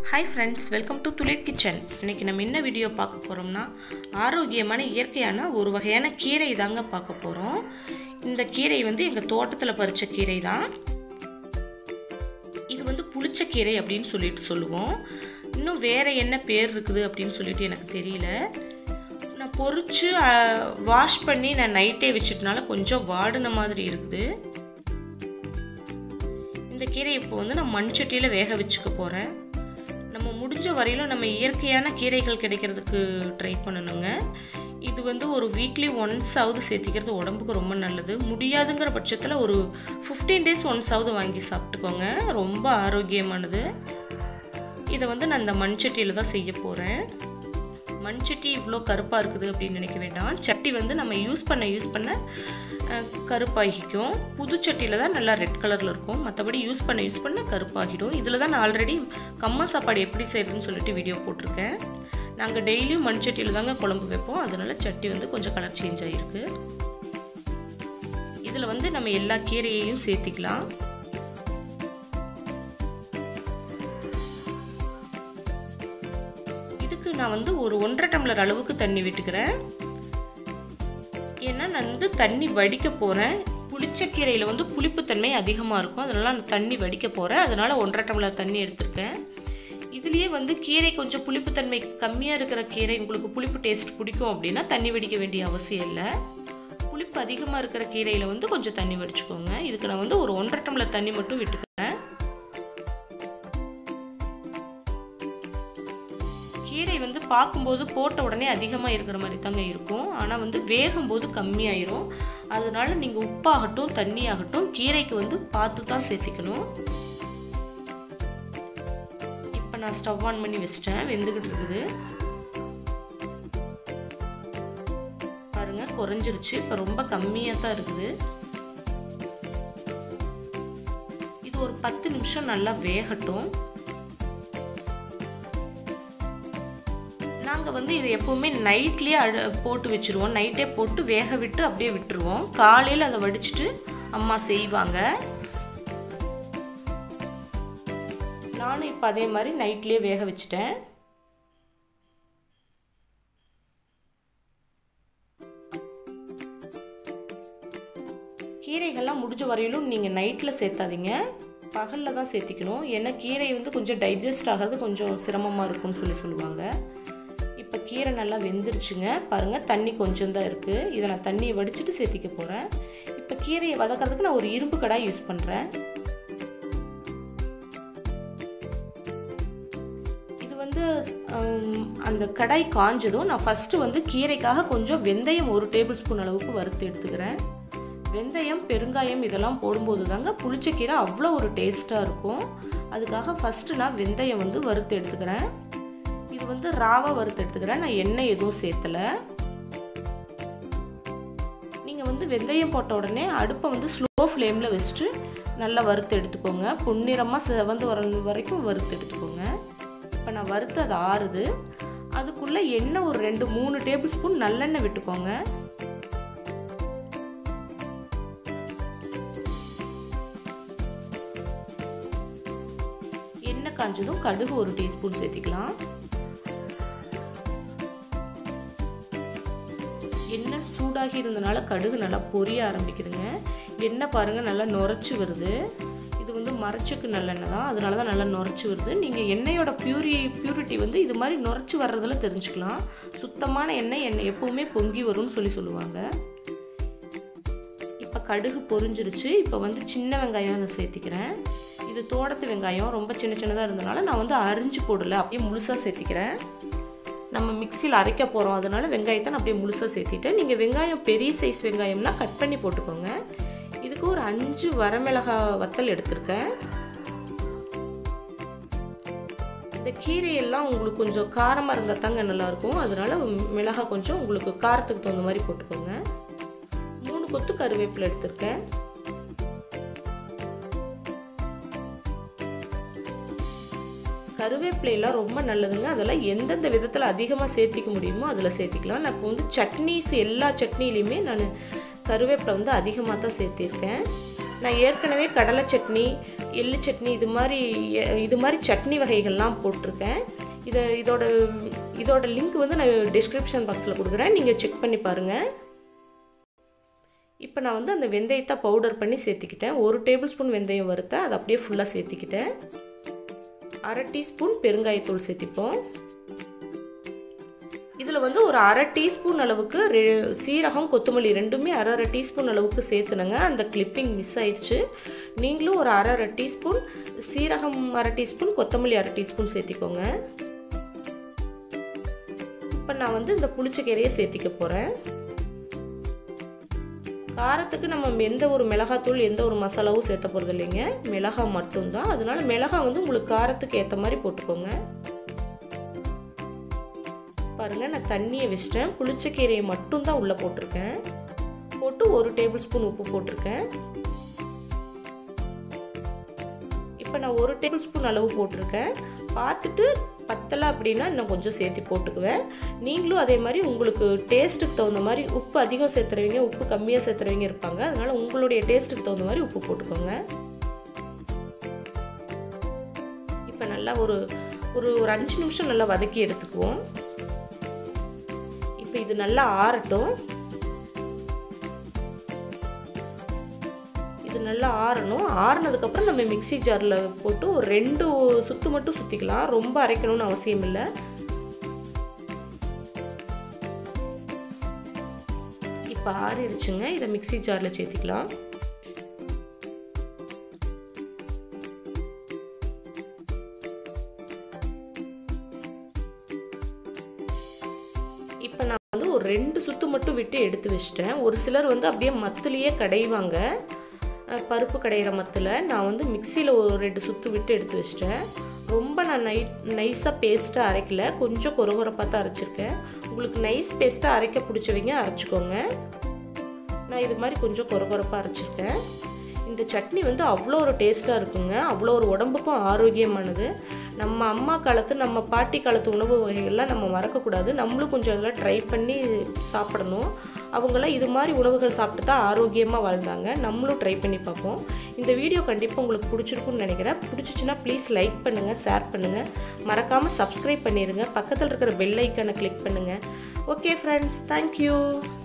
hi friends welcome to Thulir kitchen இன்றைக்கி நம்ம என்ன வீடியோ பார்க்க போகிறோம்னா ஆரோக்கியமான இயற்கையான ஒரு வகையான கீரை தாங்க பார்க்க போகிறோம் இந்த கீரை வந்து எங்கள் தோட்டத்தில் பறித்த கீரை தான் இது வந்து புளிச்ச கீரை அப்படின்னு சொல்லிட்டு சொல்லுவோம் இன்னும் வேறு என்ன பேர் இருக்குது அப்படின்னு சொல்லிட்டு எனக்கு தெரியல நான் பொறிச்சு வாஷ் பண்ணி நான் நைட்டே வச்சிட்டனால கொஞ்சம் வாடின மாதிரி இருக்குது இந்த கீரை இப்போ வந்து நான் மண் சட்டியில் வேக வச்சுக்க போகிறேன் நம்ம முடிஞ்ச வரையிலும் நம்ம இயற்கையான கீரைகள் கிடைக்கிறதுக்கு ட்ரை பண்ணணுங்க இது வந்து ஒரு வீக்லி ஒன்ஸ் ஆகுது சேர்த்திக்கிறது உடம்புக்கு ரொம்ப நல்லது முடியாதுங்கிற பட்சத்தில் ஒரு ஃபிஃப்டீன் டேஸ் ஒன்ஸ் ஆகுது வாங்கி சாப்பிட்டுக்கோங்க ரொம்ப ஆரோக்கியமானது இதை வந்து நான் இந்த மண் சட்டியில் தான் செய்ய போகிறேன் மண் சட்டி இவ்வளோ கருப்பாக இருக்குது அப்படின்னு நினைக்க வேண்டாம் சட்டி வந்து நம்ம யூஸ் பண்ண யூஸ் பண்ண கருப்பாகிக்கும் புது சட்டியில் தான் நல்லா ரெட் கலரில் இருக்கும் மற்றபடி யூஸ் பண்ண யூஸ் பண்ண கருப்பாகிடும் இதில் தான் நான் ஆல்ரெடி கம்மா சாப்பாடு எப்படி செய்கிறதுன்னு சொல்லிட்டு வீடியோ போட்டிருக்கேன் நாங்கள் டெய்லியும் மண் சட்டியில் தாங்க குழம்பு வைப்போம் அதனால் சட்டி வந்து கொஞ்சம் கலர் சேஞ்ச் ஆகிருக்கு இதில் வந்து நம்ம எல்லா கீரையையும் சேர்த்திக்கலாம் இதுக்கு நான் வந்து ஒரு ஒன்றரை டம்ளர் அளவுக்கு தண்ணி விட்டுக்கிறேன் ஏன்னா நான் வந்து தண்ணி வடிக்க போகிறேன் புளிச்சக்கீரையில் வந்து புளிப்புத்தன்மை அதிகமாக இருக்கும் அதனால் நான் தண்ணி வடிக்க போகிறேன் அதனால் ஒன்றரை டம்ளர் தண்ணி எடுத்திருக்கேன் இதுலேயே வந்து கீரை கொஞ்சம் புளிப்புத்தன்மை கம்மியாக இருக்கிற கீரை உங்களுக்கு புளிப்பு டேஸ்ட் பிடிக்கும் அப்படின்னா தண்ணி வடிக்க வேண்டிய அவசியம் இல்லை புளிப்பு அதிகமாக இருக்கிற கீரையில் வந்து கொஞ்சம் தண்ணி வடிச்சுக்கோங்க இதுக்கு நான் வந்து ஒரு ஒன்றரை டம்ளர் தண்ணி மட்டும் விட்டுக்கிறேன் கீரை வந்து பார்க்கும்போது போட்ட உடனே அதிகமாக இருக்கிற மாதிரி தாங்க இருக்கும் ஆனால் வந்து வேகும்போது கம்மியாயிரும் அதனால நீங்கள் உப்பாகட்டும் தண்ணி ஆகட்டும் கீரைக்கு வந்து பார்த்து தான் சேர்த்திக்கணும் இப்போ நான் ஸ்டவ் ஆன் பண்ணி வச்சிட்டேன் வெந்துக்கிட்டு இருக்குது பாருங்க குறைஞ்சிருச்சு இப்போ ரொம்ப கம்மியாக தான் இருக்குது இது ஒரு பத்து நிமிஷம் நல்லா வேகட்டும் நாங்கள் வந்து இது எப்போவுமே நைட்லேயே அழ போட்டு வச்சுருவோம் நைட்டே போட்டு வேக விட்டு அப்படியே விட்டுருவோம் காலையில் அதை வடிச்சிட்டு அம்மா செய்வாங்க நானும் இப்போ அதே மாதிரி நைட்லேயே வேக வச்சிட்டேன் கீரைகள்லாம் முடிஞ்ச வரையிலும் நீங்கள் நைட்டில் சேர்த்தாதீங்க பகலில் தான் சேர்த்திக்கணும் ஏன்னா கீரை வந்து கொஞ்சம் டைஜஸ்ட் ஆகிறது கொஞ்சம் சிரமமாக இருக்கும்னு சொல்லி சொல்லுவாங்க இப்போ கீரை நல்லா வெந்துருச்சுங்க பாருங்கள் தண்ணி கொஞ்சம் தான் இருக்குது இதை நான் தண்ணியை வடிச்சிட்டு சேர்த்திக்க போகிறேன் இப்போ கீரையை வதக்கிறதுக்கு நான் ஒரு இரும்பு கடாய் யூஸ் பண்ணுறேன் இது வந்து அந்த கடாய் காஞ்சதும் நான் ஃபஸ்ட்டு வந்து கீரைக்காக கொஞ்சம் வெந்தயம் ஒரு டேபிள் ஸ்பூன் அளவுக்கு வறுத்து எடுத்துக்கிறேன் வெந்தயம் பெருங்காயம் இதெல்லாம் போடும்போது தாங்க புளிச்சக்கீரை அவ்வளோ ஒரு டேஸ்ட்டாக இருக்கும் அதுக்காக ஃபஸ்ட்டு நான் வெந்தயம் வந்து வறுத்து எடுத்துக்கிறேன் இது வந்து ராவாக வறுத்து எடுத்துக்கிறேன் நான் எண்ணெய் எதுவும் சேர்த்தலை நீங்கள் வந்து வெந்தயம் போட்ட உடனே அடுப்பை வந்து ஸ்லோ ஃப்ளேமில் வச்சுட்டு நல்லா வறுத்து எடுத்துக்கோங்க பொன்னிறமாக செவந்து வர வரைக்கும் வறுத்து எடுத்துக்கோங்க இப்போ நான் வறுத்து அது ஆறுது அதுக்குள்ளே எண்ணெய் ஒரு ரெண்டு மூணு டேபிள் ஸ்பூன் நல்லெண்ணெய் விட்டுக்கோங்க எண்ணெய் காஞ்சதும் கடுகு ஒரு டீஸ்பூன் சேர்த்திக்கலாம் எண்ணெய் சூடாகி இருந்தனால கடுகு நல்லா பொரிய ஆரம்பிக்குதுங்க எண்ணெய் பாருங்கள் நல்லா நுரைச்சி வருது இது வந்து மறைச்சுக்கு நல்லெண்ணெய் தான் அதனால தான் நல்லா நுரைச்சி வருது நீங்கள் எண்ணெயோட பியூரி பியூரிட்டி வந்து இது மாதிரி நுரைச்சி வர்றதில் தெரிஞ்சுக்கலாம் சுத்தமான எண்ணெய் எண்ணெய் எப்போவுமே பொங்கி வரும்னு சொல்லி சொல்லுவாங்க இப்போ கடுகு பொரிஞ்சிருச்சு இப்போ வந்து சின்ன வெங்காயம் நான் சேர்த்திக்கிறேன் இது தோட்டத்து வெங்காயம் ரொம்ப சின்ன சின்னதாக இருந்தனால நான் வந்து அரிஞ்சு போடலை அப்படியே முழுசாக சேர்த்திக்கிறேன் நம்ம மிக்சியில் அரைக்க போகிறோம் அதனால் வெங்காயத்தை நான் அப்படியே முழுசாக சேர்த்திட்டேன் நீங்கள் வெங்காயம் பெரிய சைஸ் வெங்காயம்னா கட் பண்ணி போட்டுக்கோங்க இதுக்கு ஒரு அஞ்சு வரமிளகா வத்தல் எடுத்திருக்கேன் இந்த கீரையெல்லாம் உங்களுக்கு கொஞ்சம் காரமாக இருந்தால் தாங்க நல்லாயிருக்கும் அதனால் மிளகாய் கொஞ்சம் உங்களுக்கு காரத்துக்கு தகுந்த மாதிரி போட்டுக்கோங்க மூணு கொத்து கருவேப்பிலை எடுத்திருக்கேன் கருவேப்பிலையெல்லாம் ரொம்ப நல்லதுங்க அதெல்லாம் எந்தெந்த விதத்தில் அதிகமாக சேர்த்திக்க முடியுமோ அதில் சேர்த்திக்கலாம் நான் இப்போ வந்து சட்னிஸ் எல்லா சட்னிலையுமே நான் கருவேப்பிலை வந்து அதிகமாக தான் சேர்த்திருக்கேன் நான் ஏற்கனவே கடலை சட்னி எள்ளு சட்னி இது மாதிரி இது மாதிரி சட்னி வகைகள்லாம் போட்டிருக்கேன் இதை இதோட இதோட லிங்க் வந்து நான் டிஸ்கிரிப்ஷன் பாக்ஸில் கொடுக்குறேன் நீங்கள் செக் பண்ணி பாருங்கள் இப்போ நான் வந்து அந்த வெந்தயத்தை பவுடர் பண்ணி சேர்த்திக்கிட்டேன் ஒரு டேபிள் ஸ்பூன் வெந்தயம் வறுத்தேன் அதை அப்படியே ஃபுல்லாக சேர்த்திக்கிட்டேன் அரை டீஸ்பூன் பெருங்காயத்தூள் சேர்த்திப்போம் இதில் வந்து ஒரு அரை டீஸ்பூன் அளவுக்கு சீரகம் கொத்தமல்லி ரெண்டுமே அரை அரை டீஸ்பூன் அளவுக்கு சேர்த்துனுங்க அந்த கிளிப்பிங் மிஸ் ஆயிடுச்சு நீங்களும் ஒரு அரை அரை டீஸ்பூன் சீரகம் அரை டீஸ்பூன் கொத்தமல்லி அரை டீஸ்பூன் சேர்த்திக்கோங்க இப்போ நான் வந்து இந்த புளிச்சக்கீரையை சேர்த்திக்க போகிறேன் காரத்துக்கு நம்ம எந்த ஒரு மிளகாத்தூள் எந்த ஒரு மசாலாவும் சேர்த்த போகிறது இல்லைங்க மிளகா மட்டும்தான் அதனால மிளகா வந்து உங்களுக்கு காரத்துக்கு ஏற்ற மாதிரி போட்டுக்கோங்க பாருங்கள் நான் தண்ணியை வச்சிட்டேன் புளிச்சக்கீரையை மட்டும்தான் உள்ளே போட்டிருக்கேன் போட்டு ஒரு டேபிள் ஸ்பூன் உப்பு போட்டிருக்கேன் இப்போ நான் ஒரு டேபிள் ஸ்பூன் அளவு போட்டிருக்கேன் பார்த்துட்டு பத்தலை அப்படின்னா இன்னும் கொஞ்சம் சேர்த்து போட்டுக்குவேன் நீங்களும் அதே மாதிரி உங்களுக்கு டேஸ்ட்டுக்கு தகுந்த மாதிரி உப்பு அதிகம் சேர்த்துறவங்க உப்பு கம்மியாக சேர்த்துறவங்க இருப்பாங்க அதனால் உங்களுடைய டேஸ்ட்டுக்கு தகுந்த மாதிரி உப்பு போட்டுக்கோங்க இப்போ நல்லா ஒரு ஒரு ஒரு அஞ்சு நிமிஷம் நல்லா வதக்கி எடுத்துக்குவோம் இப்போ இது நல்லா ஆறட்டும் இது நல்லா ஆறணும் ஆறுனதுக்கப்புறம் நம்ம மிக்சி ஜாரில் போட்டு ஒரு ரெண்டு சுத்து மட்டும் சுற்றிக்கலாம் ரொம்ப அரைக்கணும்னு அவசியம் இல்லை இப்போ ஆறிடுச்சுங்க இதை மிக்சி ஜாரில் சேர்த்திக்கலாம் இப்போ நான் வந்து ஒரு ரெண்டு சுத்து மட்டும் விட்டு எடுத்து வச்சிட்டேன் ஒரு சிலர் வந்து அப்படியே மத்துலேயே கடைவாங்க பருப்பு கடையிற மத்தில் நான் வந்து மிக்சியில் ஒரு ரெண்டு சுற்று விட்டு எடுத்து வச்சிட்டேன் ரொம்ப நான் நை நைஸாக பேஸ்ட்டாக அரைக்கல கொஞ்சம் கொரகொரப்பாக தான் அரைச்சிருக்கேன் உங்களுக்கு நைஸ் பேஸ்ட்டாக அரைக்க பிடிச்சவங்க அரைச்சிக்கோங்க நான் இது மாதிரி கொஞ்சம் கொரகொரப்பாக அரைச்சிருக்கேன் இந்த சட்னி வந்து அவ்வளோ ஒரு டேஸ்ட்டாக இருக்குங்க அவ்வளோ ஒரு உடம்புக்கும் ஆரோக்கியமானது நம்ம அம்மா காலத்து நம்ம பாட்டி காலத்து உணவு வகைகள்லாம் நம்ம மறக்கக்கூடாது நம்மளும் கொஞ்சம் அதெல்லாம் ட்ரை பண்ணி சாப்பிடணும் அவங்களாம் இது மாதிரி உணவுகள் சாப்பிட்டு தான் ஆரோக்கியமாக வாழ்ந்தாங்க நம்மளும் ட்ரை பண்ணி பார்ப்போம் இந்த வீடியோ கண்டிப்பாக உங்களுக்கு பிடிச்சிருக்குன்னு நினைக்கிறேன் பிடிச்சிச்சின்னா ப்ளீஸ் லைக் பண்ணுங்கள் ஷேர் பண்ணுங்கள் மறக்காமல் சப்ஸ்கிரைப் பண்ணிடுங்க பக்கத்தில் இருக்கிற பெல் ஐக்கானை கிளிக் பண்ணுங்கள் ஓகே ஃப்ரெண்ட்ஸ் தேங்க்யூ